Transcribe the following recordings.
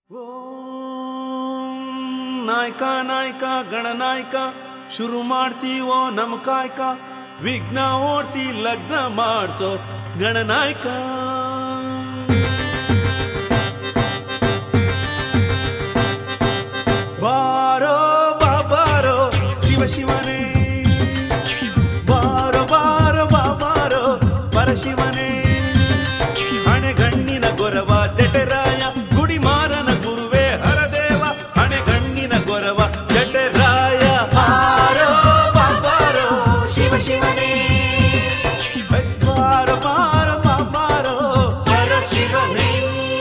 ನಾಯಕ ನಾಯಕ ಗಣನಾಯಕ ಶುರು ಮಾಡ್ತೀವೋ ನಮ್ ಕಾಯ್ಕ ವಿಘ್ನ ಓಡಿಸಿ ಲಗ್ನ ಮಾಡ್ಸೋ ಗಣನಾಯಕ ಬಾರೋ ಬಾಬಾರೋ ಶಿವ ಶಿವನೇ ಬಾರೋ ಬಾರೋ ಬಾಬಾರೋ ಪರಶಿವನೇ ಹಣೆಗಣ್ಣಿನ ಗೊರವ ಜಟರಾಯ ಗುಡಿಮಾರನ ಗುರುವೇ ಹರದೇವ ಹಣೆಗಣ್ಣಿನ ಗೊರವ ಜಟರಾಯ ಬಾರೋ ಬಾಬಾರೋ ಶಿವ ಶಿವನೇ ಬಾರೋ ಬಾರೋ ಬಾಬಾರೋ ಶಿವನೇ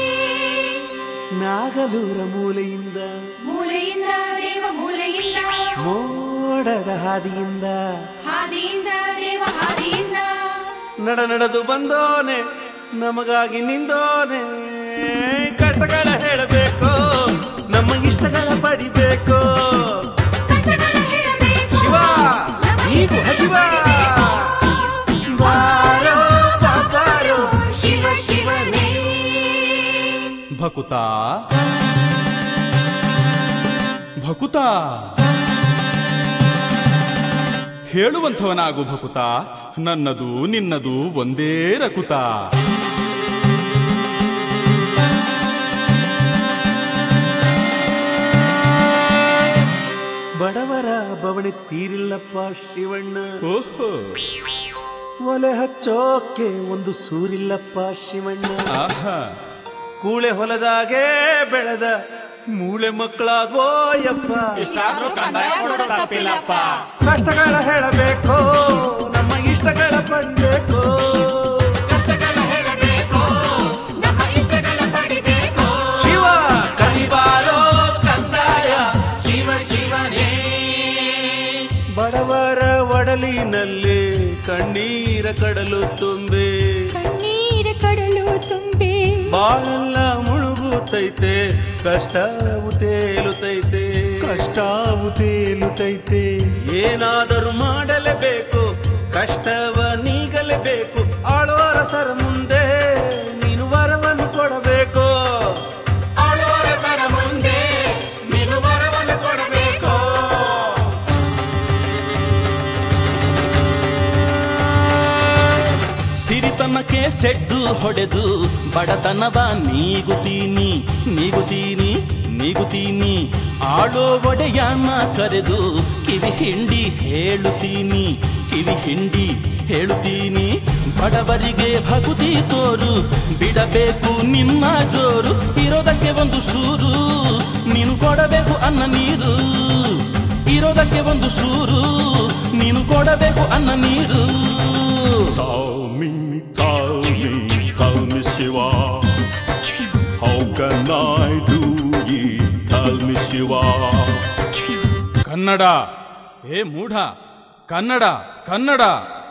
ನಾಗಲೂರ ಮೂಲೆಯಿಂದ ಮೂಲೆಯಿಂದ ರೇವ ಮೂಲೆಯಿಂದ ಮೋಡದ ಹಾದಿಯಿಂದ ಹಾದಿಯಿಂದ ರೇವ ಹಾದಿಯಿಂದ ನಡ ನಡೆದು ಬಂದೋನೆ ನಮಗಾಗಿ ನಿಂದೋನೆ ಕಷ್ಟಗಳ ಹೇಳಬೇಕು ನಮ್ಮ ಇಷ್ಟಗಳ ಪಡಿಬೇಕು ಕಷ್ಟಗಳ ಹೇಳಬೇಕು ಶಿವ ನಮ್ಮ ನೀನು ಹಸಿವ ಬಾರೋ ಬಾಬಾರೋ ಶಿವ ಶಿವನೇ ಭಕುತ ಭಕುತ ಹೇಳುವಂಥವನಾಗು ಭಕುತ ನನ್ನದು ನಿನ್ನದು ಒಂದೇ ರಕುತ ಬಡವರ ಬವಣೆ ತೀರಿಲ್ಲಪ್ಪ ಶಿವಣ್ಣ ಓಹೋ ಒಲೆ ಹಚ್ಚೋಕೆ ಒಂದು ಸೂರಿಲ್ಲಪ್ಪ ಶಿವಣ್ಣ ಆಹಾ ಕೂಳೆ ಹೊಲದಾಗೆ ಬೆಳೆದ ಮೂಳೆ ಮಕ್ಕಳಾದ್ವೋ ಯಪ್ಪ ಇಷ್ಟಾದ್ರೂ ಕಂದಾಯ ಕೊಡೋ ತಪ್ಪಿಲ್ಲಪ್ಪ ಕಷ್ಟಗಳ ಹೇಳಬೇಕು ನಮ್ಮ ಇಷ್ಟಗಳ ಪಡ್ಬೇಕು ಕಷ್ಟಗಳ ಹೇಳಬೇಕು ನಮ್ಮ ಇಷ್ಟಗಳ ಪಡಿಬೇಕು ಶಿವ ಕಲಿಬಾರೋ ಕಂದಾಯ ಶಿವ ಶಿವನೇ ಬಡವರ ಒಡಲಿನಲ್ಲಿ ಕಣ್ಣೀರ ಕಡಲು ತುಂಬಿ ಕಣ್ಣೀರ ಕಡಲು ತುಂಬಿ ಬಾಳೆಲ್ಲ ಮುಳುಗುತ್ತೈತೆ ಕಷ್ಟವು ತೇಲುತ್ತೈತೆ ಕಷ್ಟವು ತೇಲುತ್ತೈತೆ ಏನಾದರೂ ಮಾಡಲೇಬೇಕು ಕಷ್ಟವ ನೀಗಲೇಬೇಕು ಆಳುವರಸರ ಮುಂದೆ ನೀನು ವರವನ್ನು ಕೊಡಬೇಕು ಆಳುವರಸರ ಮುಂದೆ ನೀನು ವರವನ್ನು ಕೊಡಬೇಕು ಸಿರಿತನಕ್ಕೆ ಸೆಡ್ಡು ಹೊಡೆದು ಬಡತನವ ನೀಗುತ್ತೀನಿ ನೀಗುತ್ತೀನಿ ನೀಗುತ್ತೀನಿ ಆಳೋ ಒಡೆಯನ ಕರೆದು ಕಿವಿ ಹಿಂಡಿ ಹೇಳುತ್ತೀನಿ ಕಿವಿ ಹಿಂಡಿ ಹೇಳುತ್ತೀನಿ ಬಡವರಿಗೆ ಭಗುತಿ ತೋರು ಬಿಡಬೇಕು ನಿನ್ನ ಜೋರು ಇರೋದಕ್ಕೆ ಒಂದು ಸೂರು ನೀನು ಕೊಡಬೇಕು ಅನ್ನ ನೀರು ಇರೋದಕ್ಕೆ ಒಂದು ಸೂರು ನೀನು ಕೊಡಬೇಕು ಅನ್ನ ನೀರು Tell me, tell me, tell me, Shiva. How can I do it? Tell me, Shiva. Kannada ಏ ಮೂಢ ಕನ್ನಡ ಕನ್ನಡ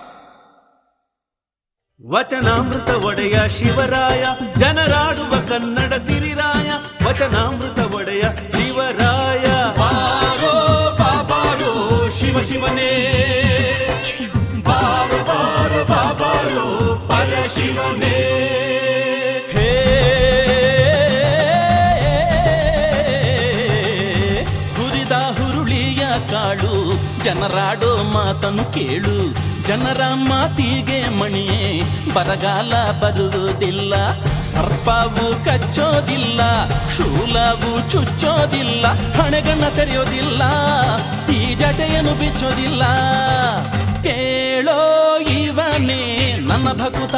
ವಚನಾಮೃತ ಒಡೆಯ ಶಿವರಾಯ ಜನರಾಡುವ ಕನ್ನಡ ಸಿರಿರಾಯ ವಚನಾಮೃತ ಒಡೆಯ ಶಿವರಾಯ ಬಾರೋ ಬಾಬಾರೋ ಶಿವ ಶಿವನೇ ಬಾರೋ ಬಾರೋ ಬಾಬಾರೋ ಪರ ಶಿವನೇ ಹೇ ಹುರಿದ ಹುರುಳಿಯ ಕಾಳು ಜನರಾಡೋ ಮಾತನ್ನು ಕೇಳು ಜನರ ಮಾತಿಗೆ ಮಣಿಯೇ ಬರಗಾಲ ಬರುವುದಿಲ್ಲ ಸರ್ಪವು ಕಚ್ಚೋದಿಲ್ಲ ಶೂಲವು ಚುಚ್ಚೋದಿಲ್ಲ ಹಣೆಗಣ್ಣ ತೆರೆಯೋದಿಲ್ಲ ಈ ಜಟೆಯನ್ನು ಬಿಚ್ಚೋದಿಲ್ಲ ಕೇಳೋ ಇವನೇ ನನ್ನ ಭಕುತ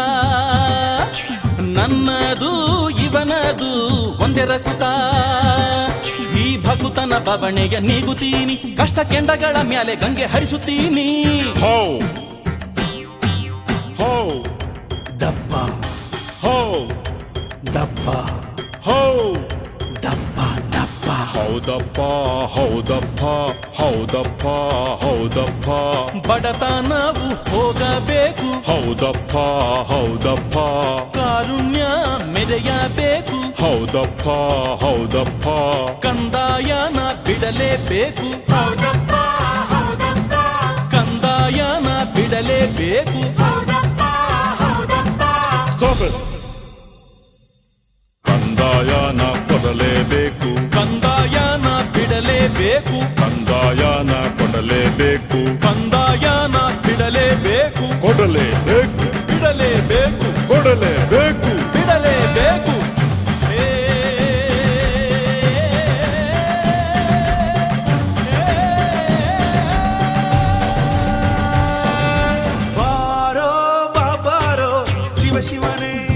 ನನ್ನದು ಇವನದು ಒಂದೇ ರಕುತ ಈ ಭಕುತನ ಬವಣೆಯ ನೀಗುತ್ತೀನಿ ಕಷ್ಟ ಕೆಂಡಗಳ ಮ್ಯಾಲೆ ಗಂಗೆ ಹರಿಸುತ್ತೀನಿ Ho! Ho! ದಪ್ಪ Ho! ದಪ್ಪ Ho! ದಪ್ಪ ದಪ್ಪ ಹೌದಪ್ಪ ಹೌದಪ್ಪ ಹೌದಪ್ಪ ಹೌದಪ್ಪ ಬಡತನವು ಹೋಗಬೇಕು ಹೌದಪ್ಪ ಹೌದಪ್ಪ ಕಾರುಣ್ಯ ಮೆರೆಯಬೇಕು ಹೌದಪ್ಪ ಹೌದಪ್ಪ ಕಂದಾಯನ ಬಿಡಲೇಬೇಕು ಹೌದಪ್ಪ ಹೌದಪ್ಪ ಕಂದಾಯನ ಬಿಡಲೇಬೇಕು ಹೌದಪ್ಪ ಹೌದಪ್ಪ Stop it! ಕಂದಾಯನ ಕೊಡಲೇಬೇಕು ಕೊಡಲೇಬೇಕು ಕಂದಾಯನ ಬಿಡಲೇಬೇಕು ಕಂದಾಯನ ಕೊಡಲೇಬೇಕು ಕಂದಾಯನ ಬಿಡಲೇಬೇಕು ಕೊಡಲೇಬೇಕು ಬಿಡಲೇಬೇಕು ಕೊಡಲೇಬೇಕು ಬಿಡಲೇಬೇಕು ಏ, ಬಾರೋ ಬಾಬಾರೋ ಶಿವ ಶಿವನೇ